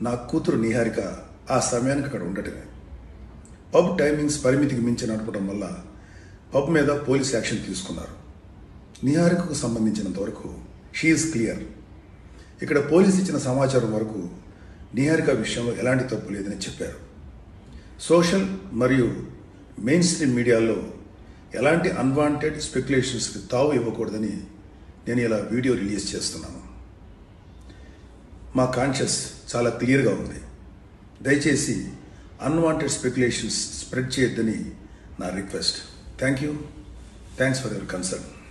నా కూతురు నిహారిక ఆ సమయానికి అక్కడ ఉండటమే పబ్ టైమింగ్స్ పరిమితికి మించి నడపడం వల్ల పబ్ మీద పోలీస్ యాక్షన్ తీసుకున్నారు నిహారికకు సంబంధించినంత వరకు షీఈస్ క్లియర్ ఇక్కడ పోలీస్ ఇచ్చిన సమాచారం వరకు నిహారిక విషయంలో ఎలాంటి తప్పు లేదని చెప్పారు సోషల్ మరియు మెయిన్ స్ట్రీమ్ మీడియాలో ఎలాంటి అన్వాంటెడ్ స్పెక్యులేషన్స్కి తావు ఇవ్వకూడదని నేను ఇలా వీడియో రిలీజ్ చేస్తున్నాను మా కాన్షియస్ చాలా క్లియర్గా ఉంది దయచేసి అన్వాంటెడ్ స్పెక్యులేషన్స్ స్ప్రెడ్ చేయొద్దని నా request thank you thanks for your concern